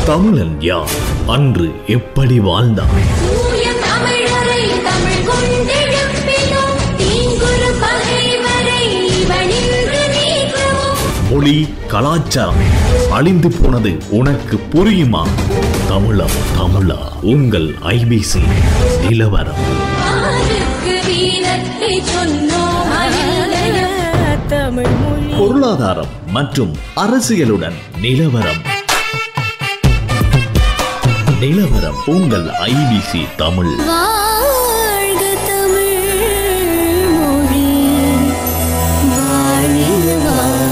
தமிழன் யார் அன்று எப்படி வாழ்ந்தார் தூய தமிழரை தமிழ் கொண்டெழுப்பினோம் தீங்குரு பகைவரை இவனின்று நீக்குவோம் மொழி கலாச்சாரம் அழிந்து போனது உனக்கு புரியுமா தமிழம் தமிழா உங்கள் ஐபிசி நிலவரம் ஆருக்கு வீரத்தை சொன்னோம் அறிந்தயம் தமிழ் மொழி பொருளாதாரம் மற்றும் அரசியலுடன் நிலவரம் நிலவரம் உங்கள் ஐபிசி தமிழ் வாழ்க தமிழ் மொழி வாழிய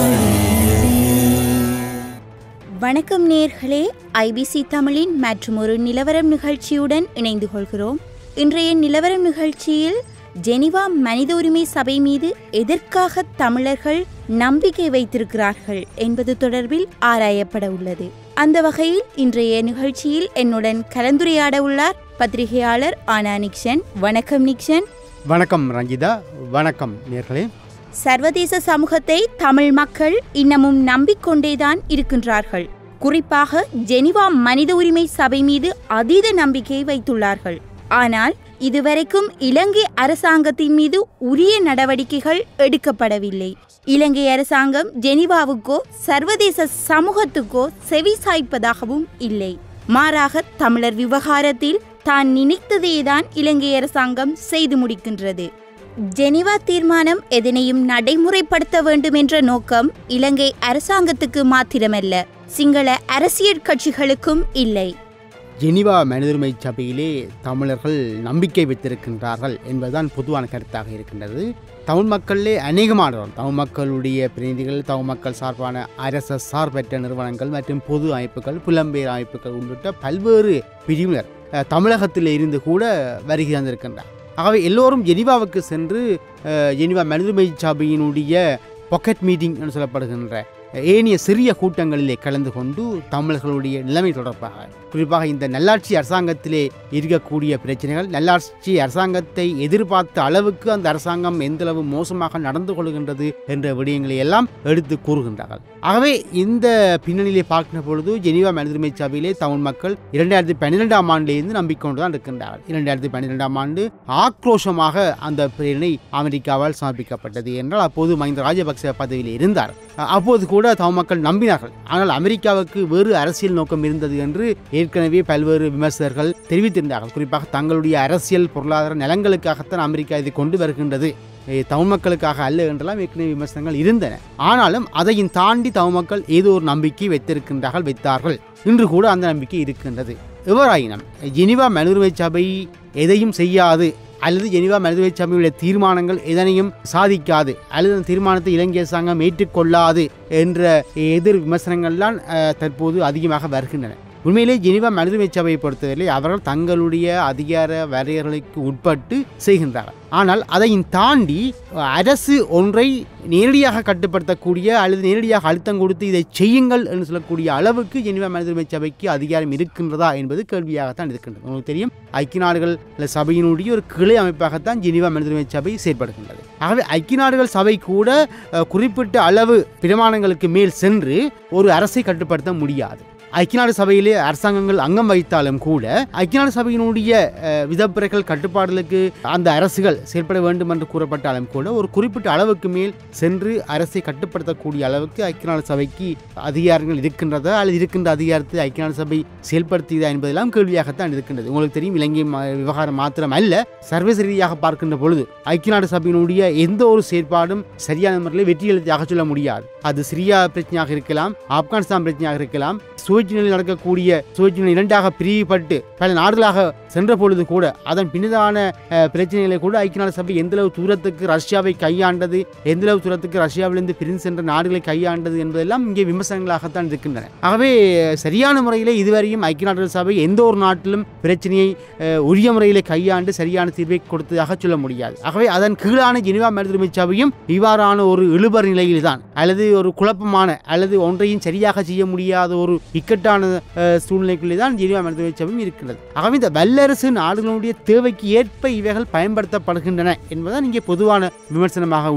வணக்கம் நேர்களே ஐபிசி தமிழின் மற்றும் ஒரு நிலவரம் நிகழ்ச்சியுடன் இணைந்து கொள்கிறோம் இன்றைய நிலவரம் நிகழ்ச்சியில் ஜெனிவா மனித உரிமை சபை மீது எதற்காக தமிழர்கள் நம்பிக்கை வைத்திருக்கிறார்கள் என்பது தொடர்பில் ஆராயப்பட உள்ளது அந்த வகையில் இன்றைய நிகழ்ச்சியில் என்னுடன் கலந்துரையாட உள்ளார் பத்திரிகையாளர் ஆனா நிக்சன் வணக்கம் நிக்சன் வணக்கம் ரஞ்சிதா வணக்கம் நேர்களே சர்வதேச சமூகத்தை தமிழ் மக்கள் இன்னமும் நம்பிக்கொண்டேதான் இருக்கின்றார்கள் குறிப்பாக ஜெனிவா மனித உரிமை சபை மீது அதீத நம்பிக்கை வைத்துள்ளார்கள் ஆனால் இதுவரைக்கும் இலங்கை அரசாங்கத்தின் மீது உரிய நடவடிக்கைகள் எடுக்கப்படவில்லை இலங்கை அரசாங்கம் ஜெனிவாவுக்கோ சர்வதேச சமூகத்துக்கோ செவி சாய்ப்பதாகவும் இல்லை மாறாக தமிழர் விவகாரத்தில் தான் நினைத்ததேதான் இலங்கை அரசாங்கம் செய்து முடிக்கின்றது ஜெனிவா தீர்மானம் எதனையும் நடைமுறைப்படுத்த வேண்டும் என்ற நோக்கம் இலங்கை அரசாங்கத்துக்கு மாத்திரமல்ல சிங்கள அரசியல் கட்சிகளுக்கும் இல்லை ஜெனிவா மனிதுரிமை சபையிலே தமிழர்கள் நம்பிக்கை வைத்திருக்கின்றார்கள் என்பதுதான் பொதுவான கருத்தாக இருக்கின்றது தமிழ் மக்களிலே அநேகமானவர் தமிழ் மக்களுடைய பிரதிநிதிகள் தமிழ் மக்கள் சார்பான அரச சார்பற்ற நிறுவனங்கள் மற்றும் பொது அமைப்புகள் புலம்பெயர் அமைப்புகள் உள்ளிட்ட பல்வேறு பிரிவினர் அஹ், தமிழகத்தில் இருந்து கூட வருகை தந்திருக்கின்றார் ஆகவே எல்லோரும் ஜெனிவாவுக்கு சென்று அஹ், ஜெனிவா மனிதுரிமை சபையினுடைய பாக்கெட் மீட்டிங் என்று சொல்லப்படுகின்ற ஏனைய சிறிய கூட்டங்களிலே கலந்து கொண்டு தமிழர்களுடைய நிலைமை தொடர்பாக குறிப்பாக இந்த நல்லாட்சி அரசாங்கத்திலே இருக்கக்கூடிய பிரச்சனைகள் நல்லாட்சி அரசாங்கத்தை எதிர்பார்த்த அளவுக்கு அந்த அரசாங்கம் எந்தளவு மோசமாக நடந்து கொள்கின்றது என்ற விடயங்களை எல்லாம் எடுத்து கூறுகின்றார்கள் ஆகவே இந்த பின்னணியிலே பார்க்கின்ற பொழுது ஜெனீவா மனிதரிமை சபையிலே தமிழ் மக்கள் இரண்டாயிரத்தி பன்னிரெண்டாம் ஆண்டிலிருந்து நம்பிக்கொண்டு தான் இருக்கின்றார்கள் இரண்டாயிரத்தி பன்னிரெண்டாம் ஆண்டு ஆக்ரோஷமாக அந்த பிரேரணை அமெரிக்காவால் சமர்ப்பிக்கப்பட்டது என்றால் அப்போது மஹிந்த ராஜபக்ச பதவியில் இருந்தார் அ- அப்போது கூட தமிழ் மக்கள் நம்பினார்கள் ஆனால் அமெரிக்காவுக்கு வேறு அரசியல் நோக்கம் இருந்தது என்று ஏற்கனவே பல்வேறு விமர்சகர்கள் தெரிவித்திருந்தார்கள் குறிப்பாக தங்களுடைய அரசியல் பொருளாதார நலன்களுக்காகத்தான் அமெரிக்கா இதை கொண்டு வருகின்றது எ, தமிழ் மக்களுக்காக அல்ல என்றெல்லாம் ஏற்கனவே விமர்சனங்கள் இருந்தன ஆனாலும் அதையும் தாண்டி தமிழ் மக்கள் ஏதோ ஒரு நம்பிக்கை வைத்திருக்கின்றார்கள் வைத்தார்கள் இன்று கூட அந்த நம்பிக்கை இருக்கின்றது எவ்வாறாயினும் ஜெனிவா மனிதர்மை சபை எதையும் செய்யாது அல்லது ஜெனிவா மனிதவை சபையுடைய தீர்மானங்கள் எதனையும் சாதிக்காது அல்லது அந்த தீர்மானத்தை இலங்கை அரசாங்கம் ஏற்றுக்கொள்ளாது என்ற எதிர் விமர்சனங்கள்லாம் அஹ், தற்போது அதிகமாக வருகின்றன உண்மையிலே ஜெனிவா மனிதவை சபையை பொறுத்தவரை அவர்கள் தங்களுடைய அதிகார வரையறைகளுக்கு உட்பட்டு செய்கின்றார்கள் ஆனால் அதையும் தாண்டி அஹ், அரசு ஒன்றை நேரடியாக கட்டுப்படுத்தக்கூடிய அல்லது நேரடியாக அழுத்தம் கொடுத்து இதை செய்யுங்கள் என்று சொல்லக்கூடிய அளவுக்கு ஜெனிவா மனிதரிமை சபைக்கு அதிகாரம் இருக்கின்றதா என்பது கேள்வியாகத்தான் இருக்கின்றது உங்களுக்கு தெரியும் ஐக்கிய நாடுகள் அல்லது சபையினுடைய ஒரு கிளை அமைப்பாகத்தான் ஜெனிவா மனிதரிமை சபை செயற்படுகின்றது ஆகவே ஐக்கிய நாடுகள் சபை கூட அஹ், குறிப்பிட்ட அளவு பிரமாணங்களுக்கு மேல் சென்று ஒரு அரசை கட்டுப்படுத்த முடியாது ஐக்கிய நாடு சபையிலே அரசாங்கங்கள் அங்கம் வைத்தாலும் கூட ஐக்கிய நாடு சபையினுடைய அஹ், விதப்பிறைகள் கட்டுப்பாடுகளுக்கு அந்த அரசுகள் செயல்பட வேண்டும் என்று கூறப்பட்டாலும் கூட ஒரு குறிப்பிட்ட அளவுக்கு மேல் சென்று அரசை கட்டுப்படுத்தக்கூடிய அளவுக்கு ஐக்கிய நாடு சபைக்கு அதிகாரங்கள் இருக்கின்றதா அல்லது இருக்கின்ற அதிகாரத்தை ஐக்கிய நாடு சபை செயல்படுத்தியதா என்பதெல்லாம் கேள்வியாகத்தான் இருக்கின்றது உங்களுக்கு தெரியும் இலங்கை ம- விவகாரம் மாத்திரம் அல்ல சர்வதேச ரீதியாக பார்க்கின்ற பொழுது ஐக்கிய நாடு சபையினுடைய எந்த ஒரு செயற்பாடும் சரியான முறையில் வெற்றி எழுதியாக சொல்ல முடியாது அது சிரியா பிரச்சனையாக இருக்கலாம் ஆப்கானிஸ்தான் பிரச்சனையாக இருக்கலாம் சுயேட்சையில் நடக்கக்கூடிய சுயேட்சை இரண்டாக பிரிவுபட்டு பல நாடுகளாக சென்ற பொழுது கூட அதன் பின்னதான அஹ், பிரச்சனைகளை கூட ஐக்கிய நாடு சபை எந்தளவு தூரத்துக்கு ரஷ்யாவை கையாண்டது எந்தளவு தூரத்துக்கு ரஷ்யாவிலிருந்து பிரிந்து சென்ற நாடுகளை கையாண்டது என்பதெல்லாம் இங்கே விமர்சனங்களாகத்தான் இருக்கின்றன ஆகவே சரியான முறையில் இதுவரையும் ஐக்கிய நாடுகள் சபை எந்த ஒரு நாட்டிலும் பிரச்சனையை அஹ், உரிய முறையில் கையாண்டு சரியான தீர்வை கொடுத்ததாக சொல்ல முடியாது ஆகவே அதன் கீழான ஜெனிவா மனிதரிமை சபையும் இவ்வாறான ஒரு இழுபறி நிலையில்தான் அல்லது ஒரு குழப்பமான அல்லது ஒன்றையும் சரியாக செய்ய முடியாத ஒரு இக்கட்டான அஹ், சூழ்நிலைக்குள்ளே தான் ஜெனிவா மனிதரிமை சபையும் இருக்கின்றது ஆகவே இந்த வல்லரசு நாடுகளுடைய தேவைக்கு ஏற்ப இவைகள் பயன்படுத்தப்படுகின்றன என்பதுதான் இங்கே பொதுவான விமர்சனமாக உள்ளன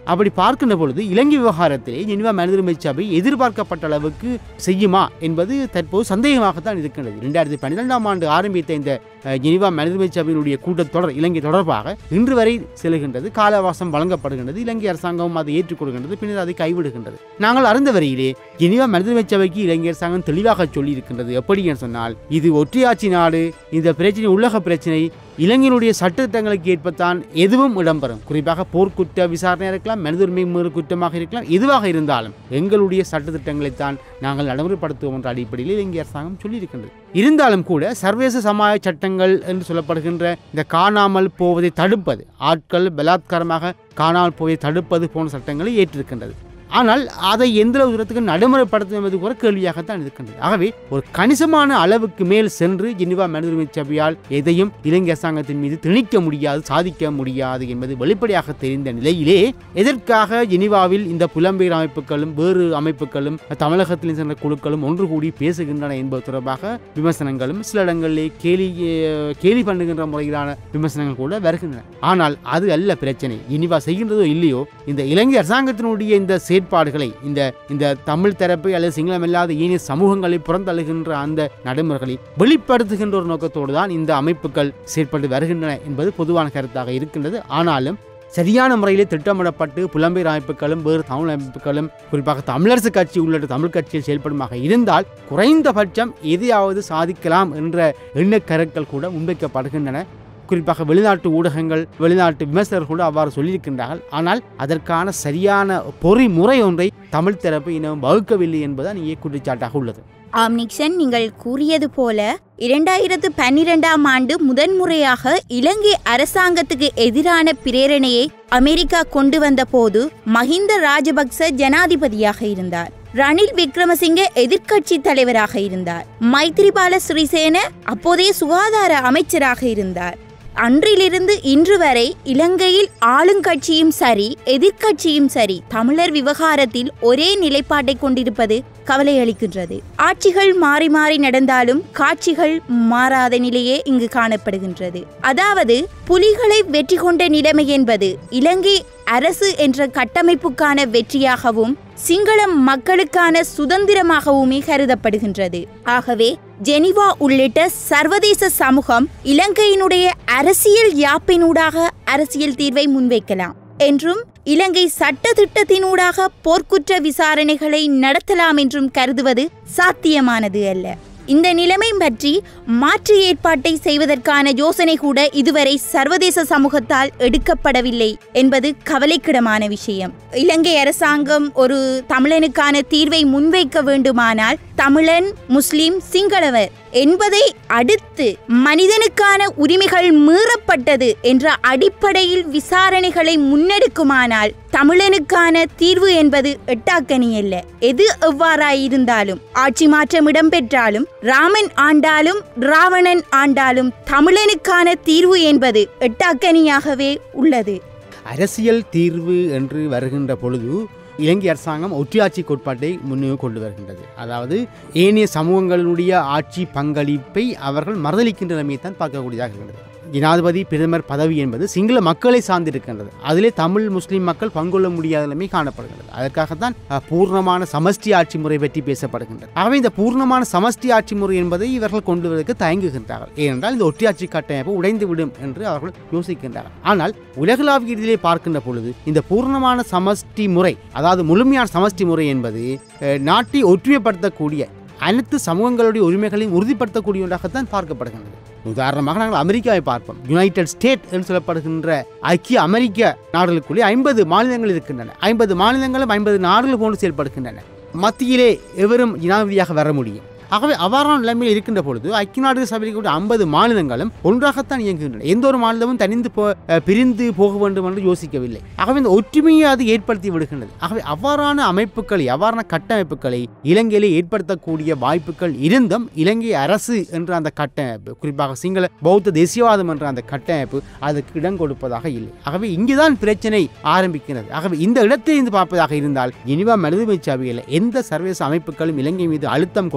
அப்படி பார்க்கின்ற பொழுது இலங்கை விவகாரத்திலே ஜெனிவா மனிதரிமை சபை எதிர்பார்க்கப்பட்ட அளவுக்கு செய்யுமா என்பது தற்போது சந்தேகமாகத்தான் இருக்கின்றது இரண்டாயிரத்தி பன்னிரெண்டாம் ஆண்டு ஆரம்பித்த இந்த அஹ், ஜெனிவா மனிதரிமை சபையினுடைய கூட்டத்தொடர் இலங்கை தொடர்பாக இன்று வரை செல்கின்றது காலவாசம் வழங்கப்படுகின்றது இலங்கை அரசாங்கம் அதை ஏற்றுக்கொள்கின்றது பின்னர் அதை கைவிடுகின்றது நாங்கள் அறிந்த வரையிலே ஜெனிவா மனிதரிமை சபைக்கு இலங்கை அரசாங்கம் தெளிவாக சொல்லி இருக்கின்றது எப்படி என்று சொன்னால் இது ஒற்றையாட்சி நாடு இந்த பிரச்சனை உள்ளக பிரச்சனை இலங்கையினுடைய சட்டத்திட்டங்களுக்கு ஏற்பத்தான் எதுவும் இடம்பெறும் குறிப்பாக போர்க்குற்ற விசாரணை இருக்கலாம் மனித உரிமை மீறு குற்றமாக இருக்கலாம் எதுவாக இருந்தாலும் எங்களுடைய சட்டத்திட்டங்களைத்தான் நாங்கள் நடைமுறைப்படுத்துவோம் என்ற அடிப்படையில் இலங்கை அரசாங்கம் சொல்லியிருக்கின்றது இருந்தாலும் கூட சர்வதேச சமாய சட்டங்கள் என்று சொல்லப்படுகின்ற இந்த காணாமல் போவதை தடுப்பது ஆட்கள் பலாத்காரமாக காணாமல் போவதை தடுப்பது போன்ற சட்டங்களை ஏற்றிருக்கின்றது ஆனால் அதை எந்த அளவு தூரத்துக்கு நடைமுறைப்படுத்தும் என்பது கூட கேள்வியாகத்தான் இருக்கின்றது ஆகவே ஒரு கணிசமான அளவுக்கு மேல் சென்று ஜெனிவா மனித உரிமை சபையால் எதையும் இலங்கை அரசாங்கத்தின் மீது திணிக்க முடியாது சாதிக்க முடியாது என்பது வெளிப்படையாக தெரிந்த நிலையிலே எதற்காக ஜெனிவாவில் இந்த புலம்பெயர் அமைப்புகளும் வேறு அமைப்புகளும் தமிழகத்தில் சென்ற குழுக்களும் ஒன்று கூடி பேசுகின்றன என்பது தொடர்பாக விமர்சனங்களும் சில இடங்களிலே கேலி அஹ், கேலி பண்ணுகின்ற முறையிலான விமர்சனங்கள் கூட வருகின்றன ஆனால் அது அல்ல பிரச்சனை ஜெனிவா செய்கின்றதோ இல்லையோ இந்த இலங்கை அரசாங்கத்தினுடைய இந்த செயற்பாடுகளை இந்த இந்த தமிழ் தரப்பை அல்லது சிங்களமில்லாத ஏனைய சமூகங்களை புறந்தள்ளுகின்ற அந்த நடைமுறைகளை வெளிப்படுத்துகின்ற ஒரு நோக்கத்தோடு தான் இந்த அமைப்புகள் செயற்பட்டு வருகின்றன என்பது பொதுவான கருத்தாக இருக்கின்றது ஆனாலும் சரியான முறையிலே திட்டமிடப்பட்டு புலம்பெயர் அமைப்புகளும் வேறு தமிழ் அமைப்புகளும் குறிப்பாக தமிழரசு கட்சி உள்ளிட்ட தமிழ் கட்சியில் செயல்படுமாக இருந்தால் குறைந்தபட்சம் எதையாவது சாதிக்கலாம் என்ற எண்ணக்கருக்கள் கூட முன்வைக்கப்படுகின்றன குறிப்பாக வெளிநாட்டு ஊடகங்கள் வெளிநாட்டு விமர்சகர்கள் கூட அவ்வாறு சொல்லியிருக்கின்றார்கள் ஆனால் அதற்கான சரியான பொறிமுறை ஒன்றை தமிழ் தரப்பு இன்னும் வகுக்கவில்லை என்பதுதான் இங்கே குற்றச்சாட்டாக உள்ளது ஆம் நிக்சன் நீங்கள் கூறியது போல இரண்டாயிரத்து பன்னிரெண்டாம் ஆண்டு முதன்முறையாக இலங்கை அரசாங்கத்துக்கு எதிரான பிரேரணையை அமெரிக்கா கொண்டு வந்த போது மஹிந்த ராஜபக்ச ஜனாதிபதியாக இருந்தார் ரணில் விக்ரமசிங்க எதிர்க்கட்சி தலைவராக இருந்தார் மைத்ரிபால சிறிசேன அப்போதைய சுகாதார அமைச்சராக இருந்தார் அன்றிலிருந்து இன்று வரை இலங்கையில் ஆளுங்கட்சியும் சரி எதிர்க்கட்சியும் சரி தமிழர் விவகாரத்தில் ஒரே நிலைப்பாட்டை கொண்டிருப்பது கவலையளிக்கின்றது ஆட்சிகள் மாறி மாறி நடந்தாலும் காட்சிகள் மாறாத நிலையே இங்கு காணப்படுகின்றது அதாவது புலிகளை வெற்றி கொண்ட நிலைமை என்பது இலங்கை அரசு என்ற கட்டமைப்புக்கான வெற்றியாகவும் சிங்கள மக்களுக்கான சுதந்திரமாகவுமே கருதப்படுகின்றது ஆகவே ஜெனிவா உள்ளிட்ட சர்வதேச சமூகம் இலங்கையினுடைய அரசியல் யாப்பினூடாக அரசியல் தீர்வை முன்வைக்கலாம் என்றும் இலங்கை சட்ட திட்டத்தினூடாக போர்க்குற்ற விசாரணைகளை நடத்தலாம் என்றும் கருதுவது சாத்தியமானது அல்ல இந்த நிலைமை பற்றி மாற்று ஏற்பாட்டை செய்வதற்கான யோசனை கூட இதுவரை சர்வதேச சமூகத்தால் எடுக்கப்படவில்லை என்பது கவலைக்கிடமான விஷயம் இலங்கை அரசாங்கம் ஒரு தமிழனுக்கான தீர்வை முன்வைக்க வேண்டுமானால் தமிழன் முஸ்லிம் சிங்களவர் என்பதை அடுத்து மனிதனுக்கான உரிமைகள் மீறப்பட்டது என்ற அடிப்படையில் விசாரணைகளை முன்னெடுக்குமானால் தமிழனுக்கான தீர்வு என்பது எட்டாக்கனி அல்ல எது எவ்வாறாயிருந்தாலும் ஆட்சி மாற்றம் இடம்பெற்றாலும் ராமன் ஆண்டாலும் ராவணன் ஆண்டாலும் தமிழனுக்கான தீர்வு என்பது எட்டாக்கனியாகவே உள்ளது அரசியல் தீர்வு என்று வருகின்ற பொழுது இலங்கை அரசாங்கம் ஒற்றையாட்சி கோட்பாட்டை முன்னே கொண்டு வருகின்றது அதாவது ஏனைய சமூகங்களுடைய ஆட்சி பங்களிப்பை அவர்கள் மறுதளிக்கின்ற நிலைமையை தான் பார்க்கக்கூடியதாக இருக்கின்றது ஜனாதிபதி பிரதமர் பதவி என்பது சிங்கள மக்களை சார்ந்திருக்கின்றது அதிலே தமிழ் முஸ்லிம் மக்கள் பங்கொள்ள முடியாத நிலைமை காணப்படுகிறது அதற்காகத்தான் அஹ், பூர்ணமான சமஷ்டி ஆட்சி முறை பற்றி பேசப்படுகின்றது ஆகவே இந்த பூர்ணமான சமஷ்டி ஆட்சி முறை என்பதை இவர்கள் கொண்டு வருவதற்கு தயங்குகின்றார்கள் ஏனென்றால் இந்த ஒற்றையாட்சி கட்டமைப்பு உடைந்துவிடும் என்று அவர்கள் யோசிக்கின்றார்கள் ஆனால் உலகளாவிய ரீதியிலே பார்க்கின்ற பொழுது இந்த பூர்ணமான சமஷ்டி முறை அதாவது முழுமையான சமஷ்டி முறை என்பது அஹ், நாட்டை ஒற்றுமைப்படுத்தக்கூடிய அனைத்து சமூகங்களுடைய உரிமைகளையும் உறுதிப்படுத்தக்கூடிய ஒன்றாகத்தான் பார்க்கப்படுகின்றது உதாரணமாக நாங்கள் அமெரிக்காவை பார்ப்போம் யுனைடெட் ஸ்டேட் என்று சொல்லப்படுகின்ற ஐக்கிய அமெரிக்க நாடுகளுக்குள்ளே ஐம்பது மாநிலங்கள் இருக்கின்றன ஐம்பது மாநிலங்களும் ஐம்பது நாடுகள் போன்று செயல்படுகின்றன மத்தியிலே எவரும் ஜனாதிபதியாக வர முடியும் ஆகவே அவ்வாறான நிலைமையில் இருக்கின்ற பொழுது ஐக்கிய நாடுகள் சபையில் கூட ஐம்பது மாநிலங்களும் ஒன்றாகத்தான் இயங்குகின்றன எந்த ஒரு மாநிலமும் தனிந்து போ அஹ், பிரிந்து போக வேண்டும் என்று யோசிக்கவில்லை ஆகவே இந்த ஒற்றுமையை அது ஏற்படுத்தி விடுகின்றது ஆகவே அவ்வாறான அமைப்புகளை அவ்வாறான கட்டமைப்புகளை இலங்கையிலே ஏற்படுத்தக்கூடிய வாய்ப்புகள் இருந்தும் இலங்கை அரசு என்ற அந்த கட்டமைப்பு குறிப்பாக சிங்கள பௌத்த தேசியவாதம் என்ற அந்த கட்டமைப்பு அதுக்கு இடம் கொடுப்பதாக இல்லை ஆகவே இங்குதான் பிரச்சனை ஆரம்பிக்கிறது ஆகவே இந்த இடத்திலிருந்து பார்ப்பதாக இருந்தால் இனிவா மனிதமை சபையில் எந்த சர்வதேச அமைப்புகளும் இலங்கை மீது அழுத்தம் கொடுத்தாலும்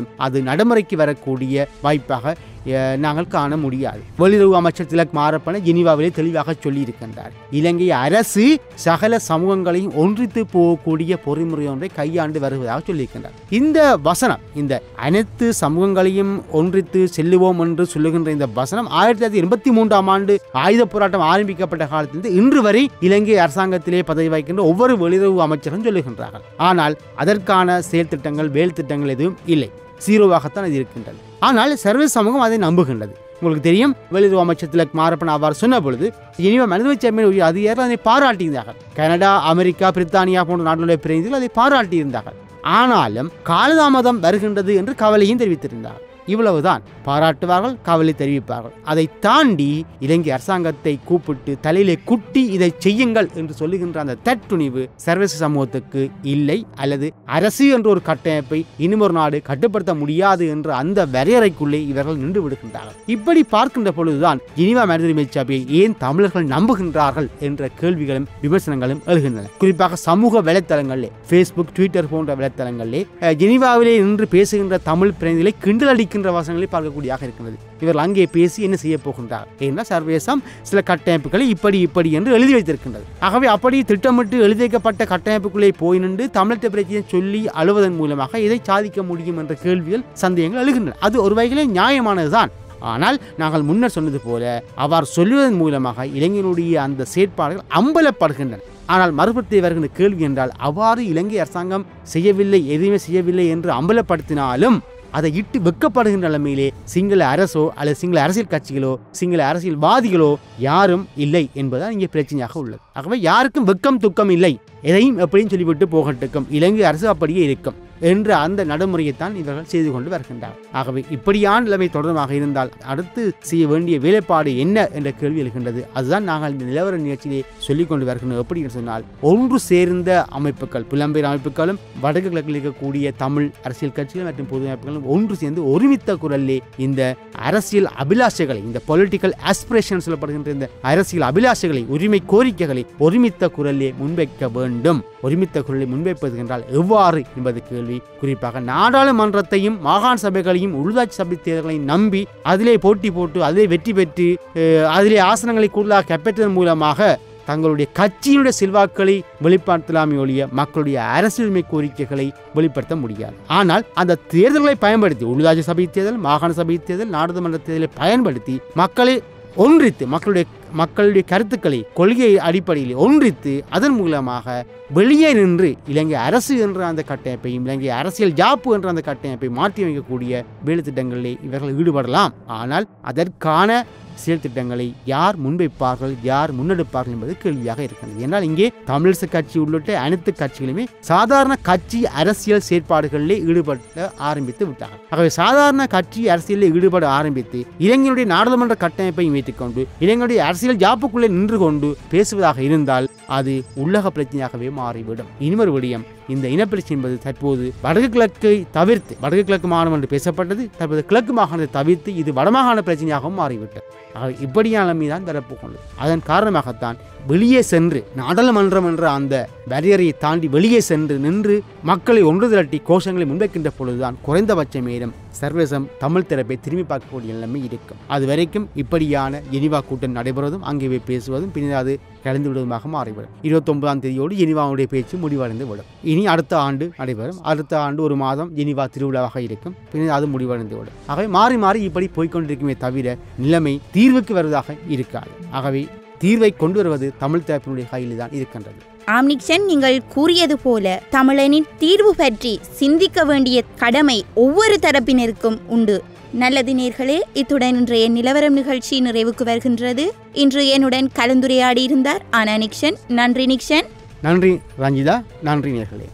இருந்தாலும் அது நடைமுறைக்கு வரக்கூடிய வாய்ப்பாக அஹ், நாங்கள் காண முடியாது வெளியுறவு அமைச்சர் திலக் மாரப்பன ஜெனீவாவிலே தெளிவாக சொல்லியிருக்கின்றார் இலங்கை அரசு சகல சமூகங்களையும் ஒன்றித்து போகக்கூடிய பொறிமுறை ஒன்றை கையாண்டு வருவதாக சொல்லியிருக்கின்றார் இந்த வசனம் இந்த அனைத்து சமூகங்களையும் ஒன்றித்து செல்லுவோம் என்று சொல்லுகின்ற இந்த வசனம் ஆயிரத்தி தொள்ளாயிரத்தி எண்பத்தி மூன்றாம் ஆண்டு ஆயுத போராட்டம் ஆரம்பிக்கப்பட்ட காலத்திலிருந்து இன்று வரை இலங்கை அரசாங்கத்திலே பதவி வகிக்கின்ற ஒவ்வொரு வெளியுறவு அமைச்சரும் சொல்லுகின்றார்கள் ஆனால் அதற்கான செயல் திட்டங்கள் வேல் திட்டங்கள் எதுவும் இல்லை சீரோவாகத்தான் அது இருக்கின்றது ஆனால் சர்வ சமூகம் அதை நம்புகின்றது உங்களுக்கு தெரியும் வெளியுறவு அமைச்சர் திலக் மாரப்பன் அவ்வாறு சொன்ன பொழுது இனிமே மனித சமையல் உரிய அதிகாரிகள் அதை பாராட்டியிருந்தார்கள் கனடா அமெரிக்கா பிரித்தானியா போன்ற நாடுகளுடைய பிரதிநிதிகள் அதை பாராட்டியிருந்தார்கள் ஆனாலும் காலதாமதம் வருகின்றது என்று கவலையும் தெரிவித்திருந்தார்கள் இவ்வளவுதான் பாராட்டுவார்கள் கவலை தெரிவிப்பார்கள் அதை தாண்டி இலங்கை அரசாங்கத்தை கூப்பிட்டு தலையிலே குட்டி இதை செய்யுங்கள் என்று சொல்லுகின்ற அந்த தட்டுணிவு சர்வதேச சமூகத்துக்கு இல்லை அல்லது அரசு என்ற ஒரு கட்டமைப்பை இன்னும் ஒரு நாடு கட்டுப்படுத்த முடியாது என்ற அந்த வரையறைக்குள்ளே இவர்கள் நின்று விடுகின்றார்கள் இப்படி பார்க்கின்ற பொழுதுதான் ஜெனீவா மனித உரிமை சபையை ஏன் தமிழர்கள் நம்புகின்றார்கள் என்ற கேள்விகளும் விமர்சனங்களும் எழுகின்றன குறிப்பாக சமூக வலைத்தளங்களிலே ஃபேஸ்புக் ட்விட்டர் போன்ற வலைத்தளங்களிலே அஹ், ஜெனீவாவிலே நின்று பேசுகின்ற தமிழ் பிரதிநிதிகளை கிண்டல் அடிக்கின்ற வசனங்களை பார்க்கக்கூடியதாக இருக்கிறது இவர்கள் அங்கே பேசி என்ன செய்ய போகின்றார் ஏன்னா சர்வதேசம் சில கட்டமைப்புகளை இப்படி இப்படி என்று எழுதி வைத்திருக்கின்றது ஆகவே அப்படி திட்டமிட்டு எழுதி வைக்கப்பட்ட கட்டமைப்புக்குள்ளே போய் நின்று தமிழக பிரச்சனையை சொல்லி அழுவதன் மூலமாக இதை சாதிக்க முடியும் என்ற கேள்விகள் சந்தேகங்கள் எழுகின்றன அது ஒரு வகையிலே நியாயமானதுதான் ஆனால் நாங்கள் முன்னர் சொன்னது போல அவர் சொல்லுவதன் மூலமாக இளைஞனுடைய அந்த செயற்பாடுகள் அம்பலப்படுகின்றன ஆனால் மறுபுறத்தை வருகின்ற கேள்வி என்றால் அவ்வாறு இலங்கை அரசாங்கம் செய்யவில்லை எதுவுமே செய்யவில்லை என்று அம்பலப்படுத்தினாலும் அதை இட்டு வெக்கப்படுகின்ற நிலைமையிலே சிங்கள அரசோ அல்லது சிங்கள அரசியல் கட்சிகளோ சிங்கள அரசியல்வாதிகளோ யாரும் இல்லை என்பதுதான் இங்கே பிரச்சனையாக உள்ளது ஆகவே யாருக்கும் வெக்கம் துக்கம் இல்லை எதையும் எப்படியும் சொல்லிவிட்டு போகட்டுக்கும் இலங்கை அரசு அப்படியே இருக்கும் என்ற அந்த நடைமுறையைத்தான் இவர்கள் செய்து கொண்டு வருகின்றார் ஆகவே இப்படியான நிலைமை தொடர்பாக இருந்தால் அடுத்து செய்ய வேண்டிய வேலைப்பாடு என்ன என்ற கேள்வி எழுகின்றது அதுதான் நாங்கள் இந்த நிலவர நிகழ்ச்சியிலே சொல்லிக் கொண்டு வருகின்றோம் எப்படி என்று சொன்னால் ஒன்று சேர்ந்த அமைப்புகள் புலம்பெயர் அமைப்புகளும் வடக்கு கிழக்கில் இருக்கக்கூடிய தமிழ் அரசியல் கட்சிகள் மற்றும் பொது அமைப்புகளும் ஒன்று சேர்ந்து ஒருமித்த குரலிலே இந்த அரசியல் அபிலாஷைகளை இந்த பொலிட்டிக்கல் ஆஸ்பிரேஷன் சொல்லப்படுகின்ற இந்த அரசியல் அபிலாஷைகளை உரிமை கோரிக்கைகளை ஒருமித்த குரலிலே முன்வைக்க வேண்டும் ஒருமித்த குரலை முன்வைப்பது என்றால் எவ்வாறு என்பது கேள்வி குறிப்பாக நாடாளுமன்றத்தையும் மாகாண சபைகளையும் உள்ளாட்சி சபை தேர்தல்களையும் நம்பி அதிலே போட்டி போட்டு அதிலே வெற்றி பெற்று அஹ், அதிலே ஆசனங்களை கூடுதலாக கைப்பற்றுவதன் மூலமாக தங்களுடைய கட்சியினுடைய செல்வாக்களை வெளிப்படுத்தலாமே ஒழிய மக்களுடைய அரசியலுமை கோரிக்கைகளை வெளிப்படுத்த முடியாது ஆனால் அந்த தேர்தல்களை பயன்படுத்தி உள்ளாட்சி சபை தேர்தல் மாகாண சபை தேர்தல் நாடாளுமன்ற தேர்தலை பயன்படுத்தி மக்களை ஒன்றித்து மக்களுடைய மக்களுடைய கருத்துக்களை கொள்கை அடிப்படையில் ஒன்றித்து அதன் மூலமாக வெளியே நின்று இலங்கை அரசு என்ற அந்த கட்டமைப்பையும் இலங்கை அரசியல் ஜாப்பு என்ற அந்த கட்டமைப்பை மாற்றி வைக்கக்கூடிய வேலை திட்டங்களிலே இவர்கள் ஈடுபடலாம் ஆனால் அதற்கான செயல் திட்டங்களை யார் முன்வைப்பார்கள் யார் முன்னெடுப்பார்கள் என்பது கேள்வியாக இருக்கிறது ஏன்னால் இங்கே தமிழிசை கட்சி உள்ளிட்ட அனைத்து கட்சிகளுமே சாதாரண கட்சி அரசியல் செயற்பாடுகளிலே ஈடுபட ஆரம்பித்து விட்டார்கள் ஆகவே சாதாரண கட்சி அரசியலில் ஈடுபட ஆரம்பித்து இளைஞருடைய நாடாளுமன்ற கட்டமைப்பையும் வைத்துக்கொண்டு இளைஞருடைய அரசியல் ஜாப்புக்குள்ளே நின்று கொண்டு பேசுவதாக இருந்தால் அது உள்ளக பிரச்சனையாகவே மாறிவிடும் இனிமொரு விடயம் இந்த இனப்பிரச்சனை என்பது தற்போது வடக்கு கிழக்கை தவிர்த்து வடக்கு கிழக்கு மாகாணம் என்று பேசப்பட்டது தற்போது கிழக்கு மாகாணத்தை தவிர்த்து இது வடமாகாண பிரச்சனையாகவும் மாறிவிட்டது ஆக இப்படியான மீதான் தரப்போகிறது அதன் காரணமாகத்தான் வெளியே சென்று நாடாளுமன்றம் என்ற அந்த வரையறையை தாண்டி வெளியே சென்று நின்று மக்களை ஒன்று திரட்டி கோஷங்களை முன்வைக்கின்ற பொழுதுதான் குறைந்தபட்ச மேலும் சர்வதேசம் தமிழ் தரப்பை திரும்பி பார்க்கக்கூடிய நிலைமை இருக்கும் அது வரைக்கும் இப்படியான ஜெனிவா கூட்டம் நடைபெறுவதும் அங்கே போய் பேசுவதும் பின்னர் அது கலந்து விடுவதுமாக மாறிவிடும் இருபத்தொன்பதாம் தேதியோடு ஜெனிவாவுடைய பேச்சு முடிவடைந்து விடும் இனி அடுத்த ஆண்டு நடைபெறும் அடுத்த ஆண்டு ஒரு மாதம் ஜெனிவா திருவிழாவாக இருக்கும் பின்னர் அது முடிவடைந்து விடும் ஆகவே மாறி மாறி இப்படி போய்க்கொண்டிருக்குமே தவிர நிலைமை தீர்வுக்கு வருவதாக இருக்காது ஆகவே தீர்வை கொண்டு வருவது தமிழ் தரப்பினுடைய கையில் தான் இருக்கின்றது ஆம்னிக்சன் நீங்கள் கூறியது போல தமிழனின் தீர்வு பற்றி சிந்திக்க வேண்டிய கடமை ஒவ்வொரு தரப்பினருக்கும் உண்டு நல்லது நேர்களே இத்துடன் இன்றைய நிலவரம் நிகழ்ச்சி நிறைவுக்கு வருகின்றது இன்று என்னுடன் கலந்துரையாடி இருந்தார் ஆனா நிக்ஷன் நன்றி நிக்ஷன் நன்றி ரஞ்சிதா நன்றி நேர்களே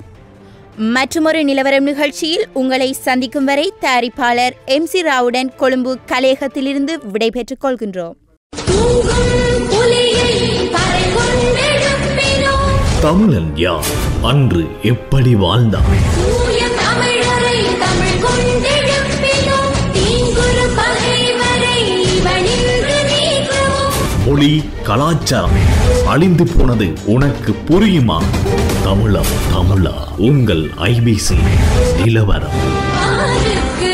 மற்றொரு நிலவரம் நிகழ்ச்சியில் உங்களை சந்திக்கும் வரை தயாரிப்பாளர் எம் சி ராவுடன் கொழும்பு கலையகத்திலிருந்து விடைபெற்றுக் கொள்கின்றோம் தூங்கும் புலியை பறை கொண்டெழுப்பினோம் தமிழன் யார் அன்று எப்படி வாழ்ந்தான் தூய தமிழரை தமிழ் கொண்டெழுப்பினோம் தீங்குரு பகைவரை இவனின்று நீக்குவோம் மொழி கலாச்சாரம் அழிந்து போனது உனக்கு புரியுமா தமிழம் தமிழா உங்கள் ஐபிசி நிலவரம் ஆருக்கு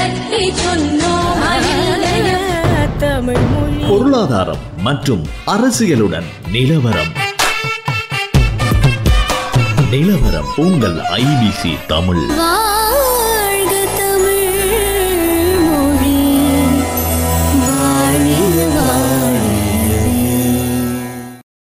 உலகத்தை சொன்னோம் அனைவரும் தமிழ் மொழி பொருளாதாரம் மற்றும் அரசியலுடன் நிலவரம் நிலவரம் உங்கள் ஐபிசி தமிழ் வா